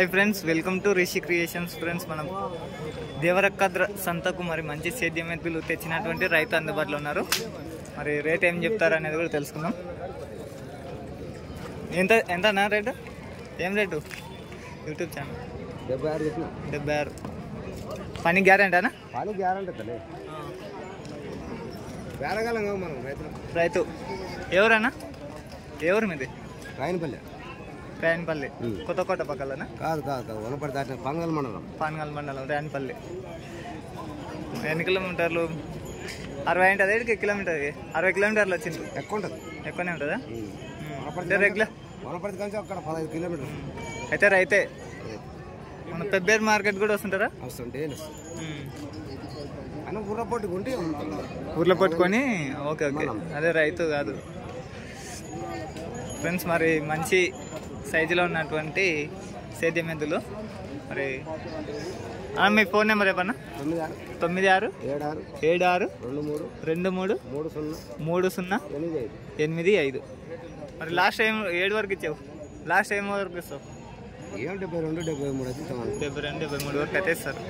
Hi friends welcome to Rishi creations friends మనం దేవరక్కద్ర సంతకు మరి మంచి సేద్యం ఎద్దులు తెచ్చినటువంటి రైతు అందుబాటులో ఉన్నారు మరి రేట్ ఏం చెప్తారు అనేది కూడా తెలుసుకుందాం ఎంత ఎంతనా రేటు ఏం రేటు యూట్యూబ్ ఛానల్ డెబ్బై ఆరు చెప్పిన డెబ్బై ఆరు పని గ్యారెంటీనా పాలు గ్యారంటీ తల్లి వేరగలం కావు మనం రైతులు రైతు ఎవరన్నా ఎవరు మీది రాయనపల్లి రేణపల్లి ఉమ్. కొత్తకోట పక్కలనా కాదు కాదు కాదు వనపడి దాటిన పంగల్ మండలం పాన్గల్ మండలం రేణపల్లి ఎన్ని కిలోమీటర్లు అరవై ఉంటుంది ఏడుకి కిలోమీటర్ అరవై కిలోమీటర్లు వచ్చింది ఎక్కువ ఉంటుంది ఎక్కువనే ఉంటుందా ఉమ్. ఉమ్. అంటే రెగ్యులర్ వనపడి కంచి అక్కడ పదహైదు కిలోమీటర్లు అయితే రైతే మన పెబ్బేరు మార్కెట్ కూడా వస్తుంటారా వస్తుంటే వస్తుంది ఉమ్. అని గుర్రపోటీ ఉంటే ఉంటుంది ఊర్లో పట్టుకొని ఓకే ఓకే అదే రైతు కాదు ఫ్రెండ్స్ మరి మంచి సైజులో ఉన్నటువంటి సేద్యం ఎద్దులు మరి ఆ, మీ ఫోన్ నెంబర్ చెప్పన్నా తొమ్మిది ఆరు తొమ్మిది ఆరు ఏడు ఆరు ఏడు ఆరు రెండు మూడు రెండు మూడు మూడు సున్నా మూడు సున్నా ఎనిమిది ఐదు ఎనిమిది ఐదు మరి లాస్ట్ టైం ఏడు వరకు ఇచ్చావు లాస్ట్ టైం వరకు ఇస్తావు ఏం డెబ్బై రెండు డెబ్బై మూడు అయితే తమ డెబ్బై రెండు డెబ్బై మూడు వరకు అయితే ఇస్తారు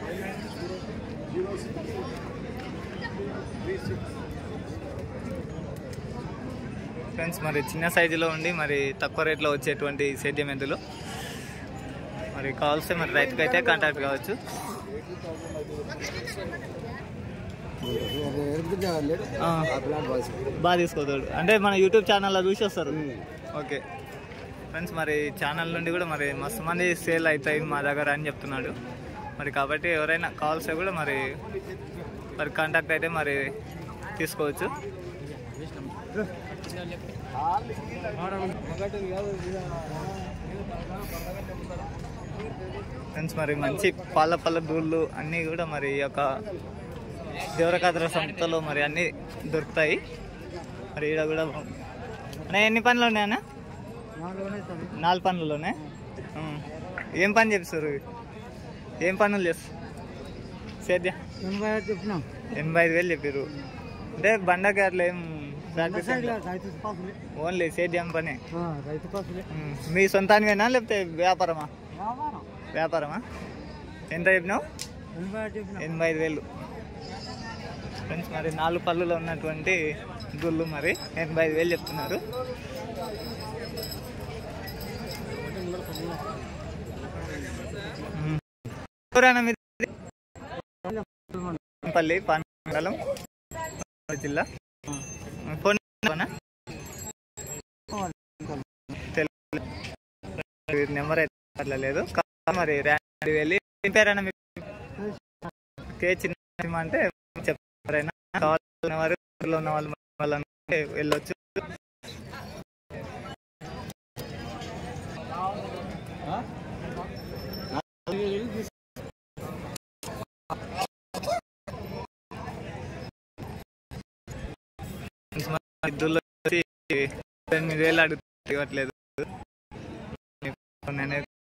ఫ్రెండ్స్ మరి చిన్న సైజులో ఉండి మరి తక్కువ రేట్లో వచ్చేటువంటి సేద్యం ఎద్దులు మరి కావాల్స్తే మరి రైతుకి అయితే కాంటాక్ట్ కావచ్చు లేడు ఆ, ఆ ప్లాట్ బాగా బాగా తీసుకోతాడు అంటే మన యూట్యూబ్ ఛానల్లో చూసి వస్తారు ఓకే ఫ్రెండ్స్ మరి ఛానల్ నుండి కూడా మరి మస్తు మంది సేల్ అవుతాయి మా దగ్గర అని చెప్తున్నాడు మరి కాబట్టి ఎవరైనా కాల్స్ కూడా మరి మరి కాంటాక్ట్ అయితే మరి తీసుకోవచ్చు ఫ్రెండ్స్ మరి మంచి పాల పళ్ళ దూళ్ళు అన్నీ కూడా మరి ఈ యొక్క దేవరకాద్ర సంస్థలో మరి అన్నీ దొరుకుతాయి మరి ఈడ కూడా అన్న ఎన్ని పనులు ఉన్నాయన్నా నాలుగు పనులలోనే ఉం. ఏం పని చేస్తారు ఏం పనులు చేస్తారు సేద్య చెప్పినాం ఎనభై ఐదు వేలు చెప్పారు అంటే బండకి అట్లా ఏం ప్రాక్టీస్ ఏం లేదు. రైతు పాసులే ఓన్లీ సేద్యం పని రైతు పాసులే ఉం. మీ సొంతానివేనా లేకపోతే వ్యాపారమా వ్యాపారమా ఎంత చెప్పినావు ఎనభై ఐదు వేలు ఫ్రెండ్స్ మరి నాలుగు పళ్ళులో ఉన్నటువంటి గుళ్ళు మరి ఎనభై ఐదు వేలు చెప్తున్నారు మ్మ్. ఎవరైనా మీరు పల్లి మండలం జిల్లా ఫోన్ నెంబర్ నెంబర్ అయితే అట్లా లేదు కా- మరి ర్యాండ్ వెళ్ళి ఏం పేరైనా మీ కే చిన్న అంటే చెప్పారైనా కావాల్సిన వారు ఊర్లో ఉన్న వాళ్ళు వాళ్ళంటే వెళ్ళొచ్చు ఇద్దరు వచ్చి ఎనిమిది వేలు అడుగుతారు ఇవ్వట్లేదు నేనే